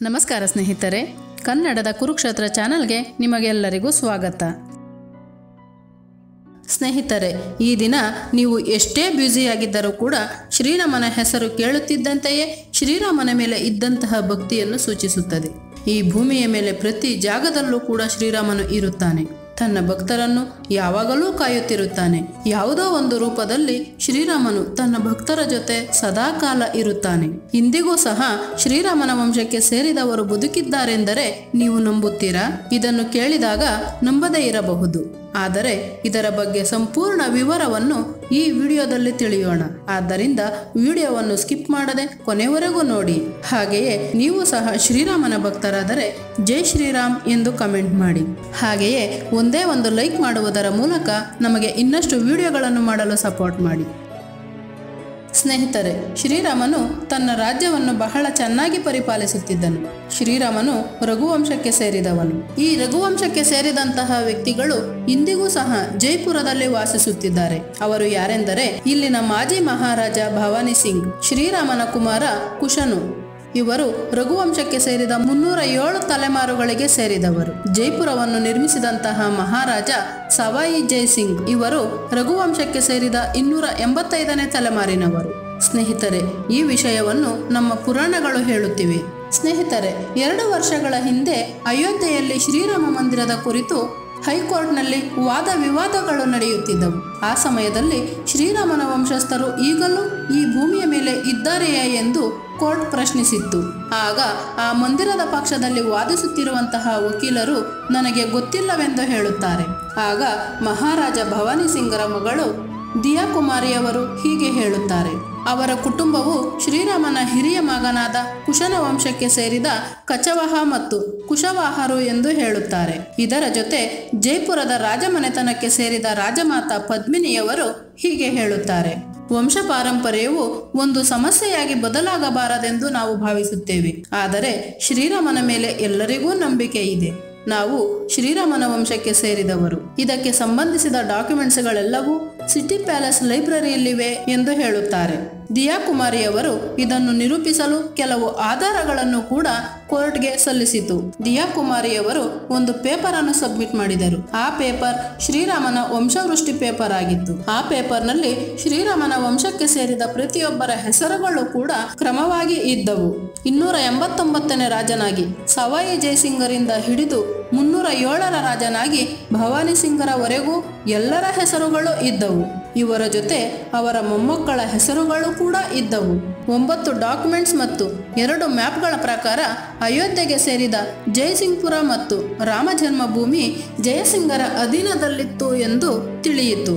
ನಮಸ್ಕಾರ ಸ್ನೇಹಿತರೆ ಕನ್ನಡದ ಕುರುಕ್ಷೇತ್ರ ಚಾನಲ್ಗೆ ನಿಮಗೆಲ್ಲರಿಗೂ ಸ್ವಾಗತ ಸ್ನೇಹಿತರೆ ಈ ದಿನ ನೀವು ಎಷ್ಟೇ ಬ್ಯುಸಿಯಾಗಿದ್ದರೂ ಕೂಡ ಶ್ರೀರಾಮನ ಹೆಸರು ಕೇಳುತ್ತಿದ್ದಂತೆಯೇ ಶ್ರೀರಾಮನ ಮೇಲೆ ಇದ್ದಂತಹ ಭಕ್ತಿಯನ್ನು ಸೂಚಿಸುತ್ತದೆ ಈ ಭೂಮಿಯ ಮೇಲೆ ಪ್ರತಿ ಜಾಗದಲ್ಲೂ ಕೂಡ ಶ್ರೀರಾಮನು ಇರುತ್ತಾನೆ ತನ್ನ ಭಕ್ತರನ್ನು ಯಾವಾಗಲೂ ಕಾಯುತ್ತಿರುತ್ತಾನೆ ಯಾವುದೋ ಒಂದು ರೂಪದಲ್ಲಿ ಶ್ರೀರಾಮನು ತನ್ನ ಭಕ್ತರ ಜೊತೆ ಸದಾಕಾಲ ಇರುತ್ತಾನೆ ಇಂದಿಗೂ ಸಹ ಶ್ರೀರಾಮನ ವಂಶಕ್ಕೆ ಸೇರಿದವರು ಬದುಕಿದ್ದಾರೆಂದರೆ ನೀವು ನಂಬುತ್ತೀರಾ ಇದನ್ನು ಕೇಳಿದಾಗ ನಂಬದೇ ಇರಬಹುದು ಆದರೆ ಇದರ ಬಗ್ಗೆ ಸಂಪೂರ್ಣ ವಿವರವನ್ನು ಈ ವಿಡಿಯೋದಲ್ಲಿ ತಿಳಿಯೋಣ ಆದ್ದರಿಂದ ವಿಡಿಯೋವನ್ನು ಸ್ಕಿಪ್ ಮಾಡದೆ ಕೊನೆವರೆಗೂ ನೋಡಿ ಹಾಗೆಯೇ ನೀವು ಸಹ ಶ್ರೀರಾಮನ ಭಕ್ತರಾದರೆ ಜೈ ಶ್ರೀರಾಮ್ ಎಂದು ಕಮೆಂಟ್ ಮಾಡಿ ಹಾಗೆಯೇ ಒಂದೇ ಒಂದು ಲೈಕ್ ಮಾಡುವುದರ ಮೂಲಕ ನಮಗೆ ಇನ್ನಷ್ಟು ವಿಡಿಯೋಗಳನ್ನು ಮಾಡಲು ಸಪೋರ್ಟ್ ಮಾಡಿ ಸ್ನೇಹಿತರೆ ಶ್ರೀರಾಮನು ತನ್ನ ರಾಜ್ಯವನ್ನು ಬಹಳ ಚೆನ್ನಾಗಿ ಪರಿಪಾಲಿಸುತ್ತಿದ್ದನು ಶ್ರೀರಾಮನು ರಘುವಂಶಕ್ಕೆ ಸೇರಿದವನು ಈ ರಘುವಂಶಕ್ಕೆ ಸೇರಿದಂತಹ ವ್ಯಕ್ತಿಗಳು ಇಂದಿಗೂ ಸಹ ಜೈಪುರದಲ್ಲಿ ವಾಸಿಸುತ್ತಿದ್ದಾರೆ ಅವರು ಯಾರೆಂದರೆ ಇಲ್ಲಿನ ಮಾಜಿ ಮಹಾರಾಜ ಭವಾನಿ ಸಿಂಗ್ ಶ್ರೀರಾಮನ ಕುಮಾರ ಕುಶನು ಇವರು ರಘುವಂಶಕ್ಕೆ ಸೇರಿದ ಮುನ್ನೂರ ಏಳು ತಲೆಮಾರುಗಳಿಗೆ ಸೇರಿದವರು ಜೈಪುರವನ್ನು ನಿರ್ಮಿಸಿದಂತಹ ಮಹಾರಾಜ ಸವಾಯಿ ಜೈ ಸಿಂಗ್ ಇವರು ರಘುವಂಶಕ್ಕೆ ಸೇರಿದ ಇನ್ನೂರ ಎಂಬತ್ತೈದನೇ ತಲೆಮಾರಿನವರು ಸ್ನೇಹಿತರೆ ಈ ವಿಷಯವನ್ನು ನಮ್ಮ ಪುರಾಣಗಳು ಹೇಳುತ್ತಿವೆ ಸ್ನೇಹಿತರೆ ಎರಡು ವರ್ಷಗಳ ಹಿಂದೆ ಅಯೋಧ್ಯೆಯಲ್ಲಿ ಶ್ರೀರಾಮ ಮಂದಿರದ ಕುರಿತು ಹೈಕೋರ್ಟ್ನಲ್ಲಿ ವಾದ ವಿವಾದಗಳು ನಡೆಯುತ್ತಿದ್ದವು ಆ ಸಮಯದಲ್ಲಿ ಶ್ರೀರಾಮನ ವಂಶಸ್ಥರು ಈಗಲೂ ಈ ಭೂಮಿಯ ಮೇಲೆ ಇದ್ದಾರೆಯೇ ಎಂದು ಕೋರ್ಟ್ ಪ್ರಶ್ನಿಸಿತ್ತು ಆಗ ಆ ಮಂದಿರದ ಪಕ್ಷದಲ್ಲಿ ವಾದಿಸುತ್ತಿರುವಂತಹ ವಕೀಲರು ನನಗೆ ಗೊತ್ತಿಲ್ಲವೆಂದು ಹೇಳುತ್ತಾರೆ ಆಗ ಮಹಾರಾಜ ಭವಾನಿ ಸಿಂಗರ ಮಗಳು ದಿಯಾ ಕುಮಾರಿಯವರು ಹೀಗೆ ಹೇಳುತ್ತಾರೆ ಅವರ ಕುಟುಂಬವು ಶ್ರೀರಾಮನ ಹಿರಿಯ ಮಗನಾದ ಕುಶನ ವಂಶಕ್ಕೆ ಸೇರಿದ ಕಚವಹ ಮತ್ತು ಕುಶವಾಹರು ಎಂದು ಹೇಳುತ್ತಾರೆ ಇದರ ಜೊತೆ ಜೈಪುರದ ರಾಜಮನೆತನಕ್ಕೆ ಸೇರಿದ ರಾಜಮಾತಾ ಪದ್ಮಿನಿಯವರು ಹೀಗೆ ಹೇಳುತ್ತಾರೆ ವಂಶ ಪಾರಂಪರ್ಯವು ಒಂದು ಸಮಸ್ಯೆಯಾಗಿ ಬದಲಾಗಬಾರದೆಂದು ನಾವು ಭಾವಿಸುತ್ತೇವೆ ಆದರೆ ಶ್ರೀರಾಮನ ಮೇಲೆ ಎಲ್ಲರಿಗೂ ನಂಬಿಕೆ ಇದೆ ನಾವು ಶ್ರೀರಾಮನ ವಂಶಕ್ಕೆ ಸೇರಿದವರು ಇದಕ್ಕೆ ಸಂಬಂಧಿಸಿದ ಡಾಕ್ಯುಮೆಂಟ್ಸ್ಗಳೆಲ್ಲವೂ ಸಿಟಿ ಪ್ಯಾಲೇಸ್ ಲೈಬ್ರರಿಯಲ್ಲಿವೆ ಎಂದು ಹೇಳುತ್ತಾರೆ ದಿಯಾ ಕುಮಾರಿಯವರು ಇದನ್ನು ನಿರೂಪಿಸಲು ಕೆಲವು ಆಧಾರಗಳನ್ನು ಕೂಡ ಕೋರ್ಟ್ಗೆ ಸಲ್ಲಿಸಿತು ದಿಯಾ ಕುಮಾರಿಯವರು ಒಂದು ಪೇಪರ್ ಅನ್ನು ಸಬ್ಮಿಟ್ ಮಾಡಿದರು ಆ ಪೇಪರ್ ಶ್ರೀರಾಮನ ವಂಶವೃಷ್ಟಿ ಪೇಪರ್ ಆಗಿತ್ತು ಆ ಪೇಪರ್ನಲ್ಲಿ ಶ್ರೀರಾಮನ ವಂಶಕ್ಕೆ ಸೇರಿದ ಪ್ರತಿಯೊಬ್ಬರ ಹೆಸರುಗಳು ಕೂಡ ಕ್ರಮವಾಗಿ ಇದ್ದವು ಇನ್ನೂರ ಎಂಬತ್ತೊಂಬತ್ತನೇ ರಾಜನಾಗಿ ಸವಾಯಿ ಜಯಸಿಂಗರಿಂದ ಹಿಡಿದು ಮುನ್ನೂರ ಏಳರ ರಾಜನಾಗಿ ಭವಾನಿ ಸಿಂಗರವರೆಗೂ ಎಲ್ಲರ ಹೆಸರುಗಳು ಇದ್ದವು ಇವರ ಜೊತೆ ಅವರ ಮೊಮ್ಮಕ್ಕಳ ಹೆಸರುಗಳು ಕೂಡ ಇದ್ದವು ಒಂಬತ್ತು ಡಾಕ್ಯುಮೆಂಟ್ಸ್ ಮತ್ತು ಎರಡು ಮ್ಯಾಪ್ಗಳ ಪ್ರಕಾರ ಅಯೋಧ್ಯೆಗೆ ಸೇರಿದ ಜಯಸಿಂಗ್ಪುರ ಮತ್ತು ರಾಮ ಜನ್ಮಭೂಮಿ ಜಯಸಿಂಗರ ಅಧೀನದಲ್ಲಿತ್ತು ಎಂದು ತಿಳಿಯಿತು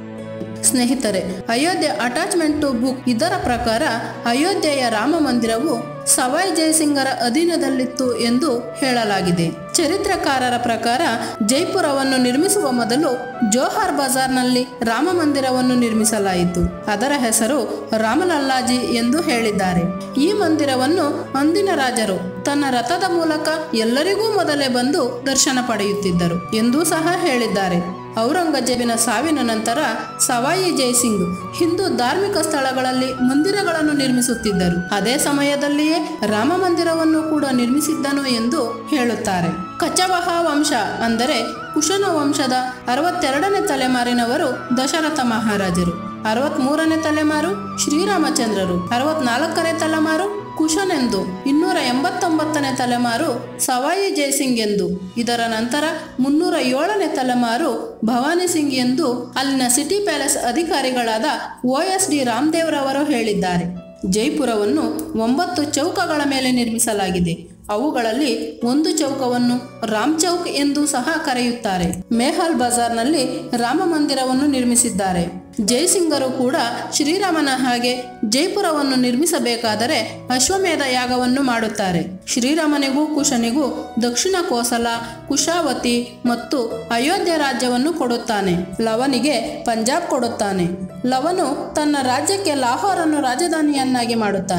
ಸ್ನೇಹಿತರೆ ಅಯೋಧ್ಯೆ ಅಟ್ಯಾಚ್ಮೆಂಟ್ ಟು ಬುಕ್ ಇದರ ಪ್ರಕಾರ ಅಯೋಧ್ಯೆಯ ರಾಮ ಮಂದಿರವು ಸವಾಯ್ ಜಯಸಿಂಗರ ಅಧೀನದಲ್ಲಿತ್ತು ಎಂದು ಹೇಳಲಾಗಿದೆ ಚರಿತ್ರಕಾರರ ಪ್ರಕಾರ ಜೈಪುರವನ್ನು ನಿರ್ಮಿಸುವ ಮೊದಲು ಜೋಹಾರ್ ಬಜಾರ್ನಲ್ಲಿ ರಾಮ ಮಂದಿರವನ್ನು ನಿರ್ಮಿಸಲಾಯಿತು ಅದರ ಹೆಸರು ರಾಮಲಲ್ಲಾಜಿ ಎಂದು ಹೇಳಿದ್ದಾರೆ ಈ ಮಂದಿರವನ್ನು ಅಂದಿನ ರಾಜರು ತನ್ನ ರಥದ ಮೂಲಕ ಎಲ್ಲರಿಗೂ ಮೊದಲೇ ಬಂದು ದರ್ಶನ ಪಡೆಯುತ್ತಿದ್ದರು ಎಂದೂ ಸಹ ಹೇಳಿದ್ದಾರೆ ಔರಂಗಜೇಬಿನ ಸಾವಿನ ನಂತರ ಸವಾಯಿ ಜಯಸಿಂಗ್ ಹಿಂದೂ ಧಾರ್ಮಿಕ ಸ್ಥಳಗಳಲ್ಲಿ ಮಂದಿರಗಳನ್ನು ನಿರ್ಮಿಸುತ್ತಿದ್ದರು ಅದೇ ಸಮಯದಲ್ಲಿಯೇ ರಾಮ ಮಂದಿರವನ್ನು ಕೂಡ ನಿರ್ಮಿಸಿದ್ದನು ಎಂದು ಹೇಳುತ್ತಾರೆ ಕಚವಹ ವಂಶ ಅಂದರೆ ಕುಶನ ವಂಶದ ಅರವತ್ತೆರಡನೇ ತಲೆಮಾರಿನವರು ದಶರಥ ಮಹಾರಾಜರು ಅರವತ್ಮೂರನೇ ತಲೆಮಾರು ಶ್ರೀರಾಮಚಂದ್ರರು ಅರವತ್ನಾಲ್ಕನೇ ತಲೆಮಾರು ಕುಶನೆಂದು ಇನ್ನೂರ ಎಂಬತ್ತೊಂಬತ್ತನೇ ತಲೆಮಾರು ಸವಾಯಿ ಜಯಸಿಂಗ್ ಎಂದು ಇದರ ನಂತರ ಮುನ್ನೂರ ಏಳನೇ ತಲೆಮಾರು ಭವಾನಿ ಸಿಂಗ್ ಎಂದು ಅಲ್ಲಿನ ಸಿಟಿ ಪ್ಯಾಲೇಸ್ ಅಧಿಕಾರಿಗಳಾದ ಒ ಎಸ್ ಡಿ ರಾಮದೇವ್ರವರು ಹೇಳಿದ್ದಾರೆ ಜೈಪುರವನ್ನು ಒಂಬತ್ತು ಚೌಕಗಳ ಮೇಲೆ ನಿರ್ಮಿಸಲಾಗಿದೆ ಅವುಗಳಲ್ಲಿ ಒಂದು ಚೌಕವನ್ನು ರಾಮ್ ಚೌಕ್ ಎಂದು ಸಹ ಕರೆಯುತ್ತಾರೆ ಮೇಹಲ್ ಬಜಾರ್ನಲ್ಲಿ ರಾಮ ಮಂದಿರವನ್ನು ನಿರ್ಮಿಸಿದ್ದಾರೆ ಜಯಸಿಂಗರು ಕೂಡ ಶ್ರೀರಾಮನ ಹಾಗೆ ಜೈಪುರವನ್ನು ನಿರ್ಮಿಸಬೇಕಾದರೆ ಅಶ್ವಮೇಧ ಯಾಗವನ್ನು ಮಾಡುತ್ತಾರೆ ಶ್ರೀರಾಮನಿಗೂ ಕುಶನಿಗೂ ದಕ್ಷಿಣ ಕೋಸಲ ಕುಶಾವತಿ ಮತ್ತು ಅಯೋಧ್ಯ ರಾಜ್ಯವನ್ನು ಕೊಡುತ್ತಾನೆ ಲವನಿಗೆ ಪಂಜಾಬ್ ಕೊಡುತ್ತಾನೆ ಲವನು ತನ್ನ ರಾಜ್ಯಕ್ಕೆ ಲಾಹೋರನ್ನು ರಾಜಧಾನಿಯನ್ನಾಗಿ ಮಾಡುತ್ತಾನೆ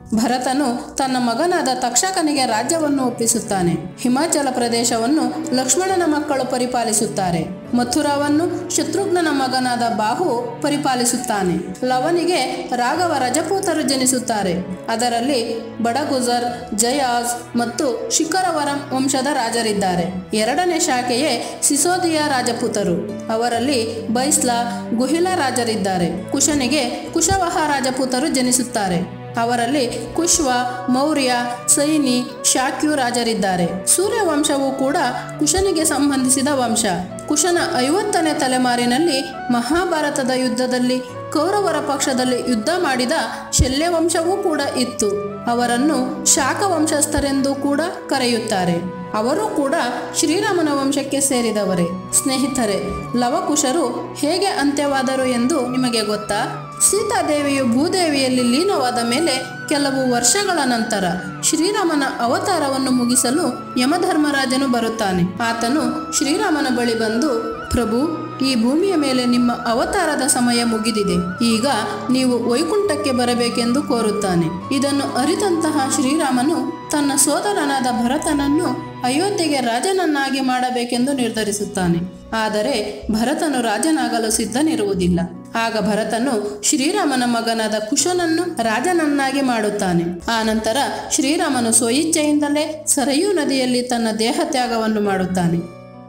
ಭರತನು ತನ್ನ ಮಗನಾದ ತಕ್ಷಕನಿಗೆ ರಾಜ್ಯವನ್ನು ಒಪ್ಪಿಸುತ್ತಾನೆ ಹಿಮಾಚಲ ಪ್ರದೇಶವನ್ನು ಲಕ್ಷ್ಮಣನ ಮಕ್ಕಳು ಪರಿಪಾಲಿಸುತ್ತಾರೆ ಮಥುರಾವನ್ನು ಶತ್ರುಘ್ನನ ಮಗನಾದ ಬಾಹು ಪರಿಪಾಲಿಸುತ್ತಾನೆ ಲವನಿಗೆ ರಾಘವ ರಜಪೂತರು ಜನಿಸುತ್ತಾರೆ ಅದರಲ್ಲಿ ಬಡಗುಜರ್ ಜಯಾಜ್ ಮತ್ತು ಶಿಖರವರಂ ವಂಶದ ರಾಜರಿದ್ದಾರೆ ಎರಡನೇ ಶಾಖೆಯೇ ಸಿಸೋದಿಯ ರಾಜಪೂತರು ಅವರಲ್ಲಿ ಬೈಸ್ಲಾ ಗುಹಿಲ ರಾಜರಿದ್ದಾರೆ ಕುಶನಿಗೆ ಕುಶವಹ ರಾಜಪೂತರು ಜನಿಸುತ್ತಾರೆ ಅವರಲ್ಲಿ ಕುಶ್ವ ಮೌರ್ಯ ಸೈನಿ ಶಾಕ್ಯು ರಾಜರಿದ್ದಾರೆ ಸೂರ್ಯವಂಶವು ಕೂಡ ಕುಶನಿಗೆ ಸಂಬಂಧಿಸಿದ ವಂಶ ಕುಶನ ಐವತ್ತನೇ ತಲೆಮಾರಿನಲ್ಲಿ ಮಹಾಭಾರತದ ಯುದ್ಧದಲ್ಲಿ ಕೌರವರ ಪಕ್ಷದಲ್ಲಿ ಯುದ್ಧ ಮಾಡಿದ ಶಲ್ಯವಂಶವೂ ಕೂಡ ಇತ್ತು ಅವರನ್ನು ಶಾಕ ವಂಶಸ್ಥರೆಂದು ಕೂಡ ಕರೆಯುತ್ತಾರೆ ಅವರು ಕೂಡ ಶ್ರೀರಾಮನ ವಂಶಕ್ಕೆ ಸೇರಿದವರೇ ಸ್ನೇಹಿತರೆ ಲವಕುಶರು ಹೇಗೆ ಅಂತ್ಯವಾದರು ಎಂದು ನಿಮಗೆ ಗೊತ್ತಾ ಸೀತಾದೇವಿಯು ಭೂದೇವಿಯಲ್ಲಿ ಲೀನವಾದ ಮೇಲೆ ಕೆಲವು ವರ್ಷಗಳ ನಂತರ ಶ್ರೀರಾಮನ ಅವತಾರವನ್ನು ಮುಗಿಸಲು ಯಮಧರ್ಮರಾಜನು ಬರುತ್ತಾನೆ ಆತನು ಶ್ರೀರಾಮನ ಬಳಿ ಬಂದು ಪ್ರಭು ಈ ಭೂಮಿಯ ಮೇಲೆ ನಿಮ್ಮ ಅವತಾರದ ಸಮಯ ಮುಗಿದಿದೆ ಈಗ ನೀವು ವೈಕುಂಠಕ್ಕೆ ಬರಬೇಕೆಂದು ಕೋರುತ್ತಾನೆ ಇದನ್ನು ಅರಿತಂತಹ ಶ್ರೀರಾಮನು ತನ್ನ ಸೋದರನಾದ ಭರತನನ್ನು ಅಯೋಧ್ಯೆಗೆ ರಾಜನನ್ನಾಗಿ ಮಾಡಬೇಕೆಂದು ನಿರ್ಧರಿಸುತ್ತಾನೆ ಆದರೆ ಭರತನು ರಾಜನಾಗಲು ಸಿದ್ಧನಿರುವುದಿಲ್ಲ ಆಗ ಭರತನು ಶ್ರೀರಾಮನ ಮಗನಾದ ಕುಶನನ್ನು ರಾಜನನ್ನಾಗಿ ಮಾಡುತ್ತಾನೆ ಆ ನಂತರ ಶ್ರೀರಾಮನು ಸ್ವಇಚ್ಛೆಯಿಂದಲೇ ಸರಯೂ ನದಿಯಲ್ಲಿ ತನ್ನ ದೇಹ ತ್ಯಾಗವನ್ನು ಮಾಡುತ್ತಾನೆ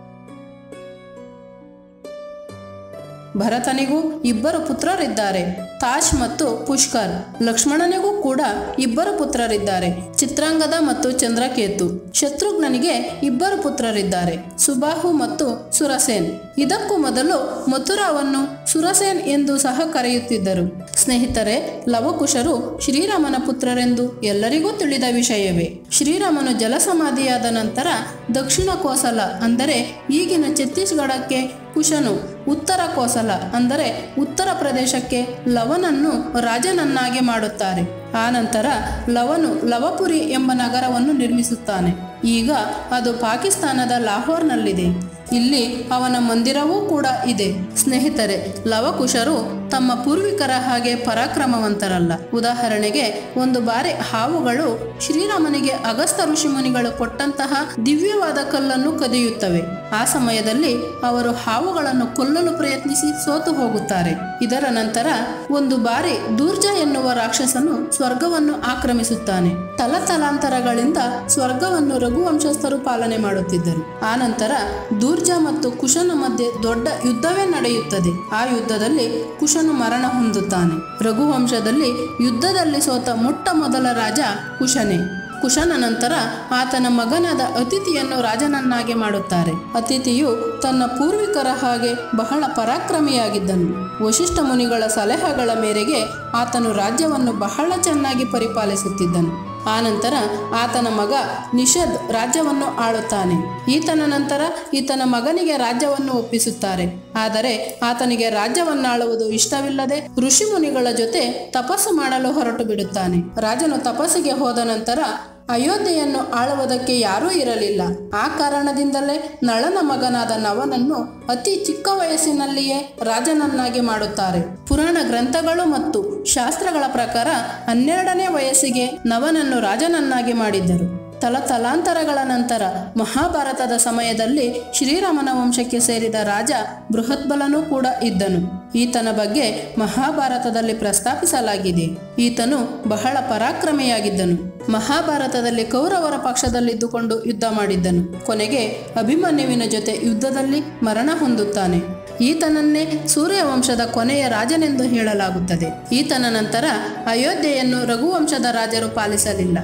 ಭರತನಿಗೂ ಇಬ್ಬರು ಪುತ್ರರಿದ್ದಾರೆ ತಾಶ್ ಮತ್ತು ಪುಷ್ಕರ್ ಲಕ್ಷ್ಮಣನಿಗೂ ಕೂಡ ಇಬ್ಬರು ಪುತ್ರರಿದ್ದಾರೆ ಚಿತ್ರಾಂಗದ ಮತ್ತು ಚಂದ್ರಕೇತು ಶತ್ರುಘ್ನನಿಗೆ ಇಬ್ಬರು ಪುತ್ರರಿದ್ದಾರೆ ಸುಬಾಹು ಮತ್ತು ಸುರಸೇನ್ ಇದಕ್ಕೂ ಮೊದಲು ಮಥುರಾವನ್ನು ಸುರಸೇನ್ ಎಂದು ಸಹ ಕರೆಯುತ್ತಿದ್ದರು ಸ್ನೇಹಿತರೆ ಲವಕುಶರು ಶ್ರೀರಾಮನ ಪುತ್ರರೆಂದು ಎಲ್ಲರಿಗೂ ತಿಳಿದ ವಿಷಯವೇ ಶ್ರೀರಾಮನು ಜಲಸಮಾಧಿಯಾದ ನಂತರ ದಕ್ಷಿಣ ಕೋಸಲ ಅಂದರೆ ಈಗಿನ ಛತ್ತೀಸ್ಗಢಕ್ಕೆ ಕುಶನು ಉತ್ತರ ಕೋಸಲ ಅಂದರೆ ಉತ್ತರ ಪ್ರದೇಶಕ್ಕೆ ಲವನನ್ನು ರಾಜನನ್ನಾಗಿ ಮಾಡುತ್ತಾರೆ ಆನಂತರ ಲವನು ಲವಪುರಿ ಎಂಬ ನಗರವನ್ನು ನಿರ್ಮಿಸುತ್ತಾನೆ ಈಗ ಅದು ಪಾಕಿಸ್ತಾನದ ಲಾಹೋರ್ನಲ್ಲಿದೆ ಇಲ್ಲಿ ಅವನ ಮಂದಿರವೂ ಕೂಡ ಇದೆ ಸ್ನೇಹಿತರೆ ಲವಕುಶರು ತಮ್ಮ ಪೂರ್ವಿಕರ ಹಾಗೆ ಪರಾಕ್ರಮವಂತರಲ್ಲ ಉದಾಹರಣೆಗೆ ಒಂದು ಬಾರಿ ಹಾವುಗಳು ಶ್ರೀರಾಮನಿಗೆ ಅಗಸ್ತ ಋಷಿಮುನಿಗಳು ಕೊಟ್ಟಂತಹ ದಿವ್ಯವಾದ ಕಲ್ಲನ್ನು ಕದಿಯುತ್ತವೆ ಆ ಸಮಯದಲ್ಲಿ ಅವರು ಹಾವುಗಳನ್ನು ಕೊಲ್ಲಲು ಪ್ರಯತ್ನಿಸಿ ಸೋತು ಹೋಗುತ್ತಾರೆ ಇದರ ನಂತರ ಒಂದು ಬಾರಿ ದೂರ್ಜ ಎನ್ನುವ ರಾಕ್ಷಸನು ಸ್ವರ್ಗವನ್ನು ಆಕ್ರಮಿಸುತ್ತಾನೆ ತಲತಲಾಂತರಗಳಿಂದ ಸ್ವರ್ಗವನ್ನು ರಘುವಂಶಸ್ಥರು ಪಾಲನೆ ಮಾಡುತ್ತಿದ್ದರು ಆನಂತರ ದೂರ್ಜ ಮತ್ತು ಕುಶನ ಮಧ್ಯೆ ದೊಡ್ಡ ಯುದ್ಧವೇ ನಡೆಯುತ್ತದೆ ಆ ಯುದ್ಧದಲ್ಲಿ ಕುಶನು ಮರಣ ಹೊಂದುತ್ತಾನೆ ರಘುವಂಶದಲ್ಲಿ ಯುದ್ಧದಲ್ಲಿ ಸೋತ ಮೊಟ್ಟ ಮೊದಲ ರಾಜ ಕುಶನೇ ಕುಶನ ನಂತರ ಆತನ ಮಗನಾದ ಅತಿಥಿಯನ್ನು ರಾಜನನ್ನಾಗಿ ಮಾಡುತ್ತಾರೆ ಅತಿಥಿಯು ತನ್ನ ಪೂರ್ವಿಕರ ಹಾಗೆ ಬಹಳ ಪರಾಕ್ರಮಿಯಾಗಿದ್ದನು ವಶಿಷ್ಠ ಮುನಿಗಳ ಸಲಹೆಗಳ ಮೇರೆಗೆ ಆತನು ರಾಜ್ಯವನ್ನು ಬಹಳ ಚೆನ್ನಾಗಿ ಪರಿಪಾಲಿಸುತ್ತಿದ್ದನು ಆನಂತರ ಆತನ ಮಗ ನಿಷದ್ ರಾಜ್ಯವನ್ನು ಆಳುತ್ತಾನೆ ಈತನ ನಂತರ ಈತನ ಮಗನಿಗೆ ರಾಜ್ಯವನ್ನು ಒಪ್ಪಿಸುತ್ತಾರೆ ಆದರೆ ಆತನಿಗೆ ರಾಜ್ಯವನ್ನಾಳುವುದು ಇಷ್ಟವಿಲ್ಲದೆ ಋಷಿಮುನಿಗಳ ಜೊತೆ ತಪಸ್ಸು ಮಾಡಲು ಹೊರಟು ಬಿಡುತ್ತಾನೆ ರಾಜನು ತಪಸ್ಸಿಗೆ ಹೋದ ನಂತರ ಅಯೋಧ್ಯೆಯನ್ನು ಆಳುವುದಕ್ಕೆ ಯಾರೂ ಇರಲಿಲ್ಲ ಆ ಕಾರಣದಿಂದಲೇ ನಳನ ಮಗನಾದ ನವನನ್ನು ಅತಿ ಚಿಕ್ಕ ವಯಸ್ಸಿನಲ್ಲಿಯೇ ರಾಜನನ್ನಾಗಿ ಮಾಡುತ್ತಾರೆ ಪುರಾಣ ಗ್ರಂಥಗಳು ಮತ್ತು ಶಾಸ್ತ್ರಗಳ ಪ್ರಕಾರ ಹನ್ನೆರಡನೇ ವಯಸ್ಸಿಗೆ ನವನನ್ನು ರಾಜನನ್ನಾಗಿ ಮಾಡಿದ್ದರು ತಲತಲಾಂತರಗಳ ನಂತರ ಮಹಾಭಾರತದ ಸಮಯದಲ್ಲಿ ಶ್ರೀರಾಮನ ವಂಶಕ್ಕೆ ಸೇರಿದ ರಾಜ ಬೃಹತ್ಬಲನೂ ಕೂಡ ಇದ್ದನು ಈತನ ಬಗ್ಗೆ ಮಹಾಭಾರತದಲ್ಲಿ ಪ್ರಸ್ತಾಪಿಸಲಾಗಿದೆ ಈತನು ಬಹಳ ಪರಾಕ್ರಮಿಯಾಗಿದ್ದನು ಮಹಾಭಾರತದಲ್ಲಿ ಕೌರವರ ಪಕ್ಷದಲ್ಲಿದ್ದುಕೊಂಡು ಯುದ್ಧ ಮಾಡಿದ್ದನು ಕೊನೆಗೆ ಅಭಿಮನ್ಯುವಿನ ಜೊತೆ ಯುದ್ಧದಲ್ಲಿ ಮರಣ ಹೊಂದುತ್ತಾನೆ ಈತನನ್ನೇ ಸೂರ್ಯವಂಶದ ಕೊನೆಯ ರಾಜನೆಂದು ಹೇಳಲಾಗುತ್ತದೆ ಈತನ ನಂತರ ಅಯೋಧ್ಯೆಯನ್ನು ರಘುವಂಶದ ರಾಜರು ಪಾಲಿಸಲಿಲ್ಲ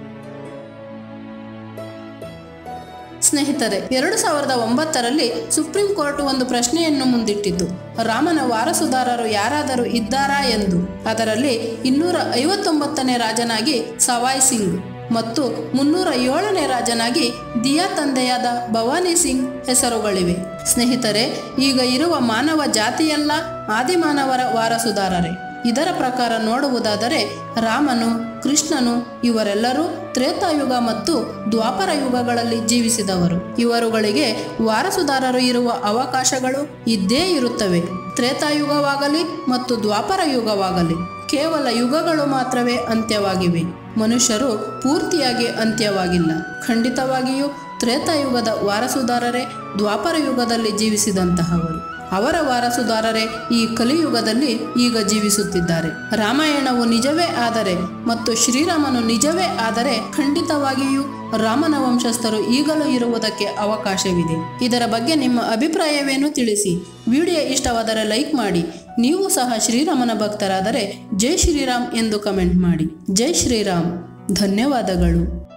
ಸ್ನೇಹಿತರೆ ಎರಡು ಸಾವಿರದ ಒಂಬತ್ತರಲ್ಲಿ ಸುಪ್ರೀಂ ಕೋರ್ಟ್ ಒಂದು ಪ್ರಶ್ನೆಯನ್ನು ಮುಂದಿಟ್ಟಿತು ರಾಮನ ವಾರಸುದಾರರು ಯಾರಾದರೂ ಇದ್ದಾರಾ ಎಂದು ಅದರಲ್ಲಿ ಇನ್ನೂರ ಐವತ್ತೊಂಬತ್ತನೇ ರಾಜನಾಗಿ ಸವಾಯ್ ಸಿಂಗ್ ಮತ್ತು ಮುನ್ನೂರ ಏಳನೇ ರಾಜನಾಗಿ ದಿಯಾ ತಂದೆಯಾದ ಭವಾನಿ ಸಿಂಗ್ ಹೆಸರುಗಳಿವೆ ಸ್ನೇಹಿತರೆ ಈಗ ಇರುವ ಮಾನವ ಜಾತಿಯೆಲ್ಲ ಆದಿಮಾನವರ ವಾರಸುದಾರರೇ ಇದರ ಪ್ರಕಾರ ನೋಡುವುದಾದರೆ ರಾಮನು ಕೃಷ್ಣನು ಇವರೆಲ್ಲರೂ ತ್ರೇತಾಯುಗ ಮತ್ತು ದ್ವಾಪರ ಯುಗಗಳಲ್ಲಿ ಜೀವಿಸಿದವರು ಇವರುಗಳಿಗೆ ವಾರಸುದಾರರು ಇರುವ ಅವಕಾಶಗಳು ಇದ್ದೇ ಇರುತ್ತವೆ ತ್ರೇತಾಯುಗವಾಗಲಿ ಮತ್ತು ದ್ವಾಪರ ಯುಗವಾಗಲಿ ಕೇವಲ ಯುಗಗಳು ಮಾತ್ರವೇ ಅಂತ್ಯವಾಗಿವೆ ಮನುಷ್ಯರು ಪೂರ್ತಿಯಾಗಿ ಅಂತ್ಯವಾಗಿಲ್ಲ ಖಂಡಿತವಾಗಿಯೂ ತ್ರೇತಾಯುಗದ ವಾರಸುದಾರರೇ ದ್ವಾಪರ ಯುಗದಲ್ಲಿ ಜೀವಿಸಿದಂತಹವರು ಅವರ ವಾರಸುದಾರರೇ ಈ ಕಲಿಯುಗದಲ್ಲಿ ಈಗ ಜೀವಿಸುತ್ತಿದ್ದಾರೆ ರಾಮಾಯಣವು ನಿಜವೇ ಆದರೆ ಮತ್ತು ಶ್ರೀರಾಮನು ನಿಜವೇ ಆದರೆ ಖಂಡಿತವಾಗಿಯೂ ರಾಮನ ವಂಶಸ್ಥರು ಈಗಲೂ ಇರುವುದಕ್ಕೆ ಅವಕಾಶವಿದೆ ಇದರ ಬಗ್ಗೆ ನಿಮ್ಮ ಅಭಿಪ್ರಾಯವೇನು ತಿಳಿಸಿ ವಿಡಿಯೋ ಇಷ್ಟವಾದರೆ ಲೈಕ್ ಮಾಡಿ ನೀವು ಸಹ ಶ್ರೀರಾಮನ ಭಕ್ತರಾದರೆ ಜೈ ಶ್ರೀರಾಮ್ ಎಂದು ಕಮೆಂಟ್ ಮಾಡಿ ಜೈ ಶ್ರೀರಾಮ್ ಧನ್ಯವಾದಗಳು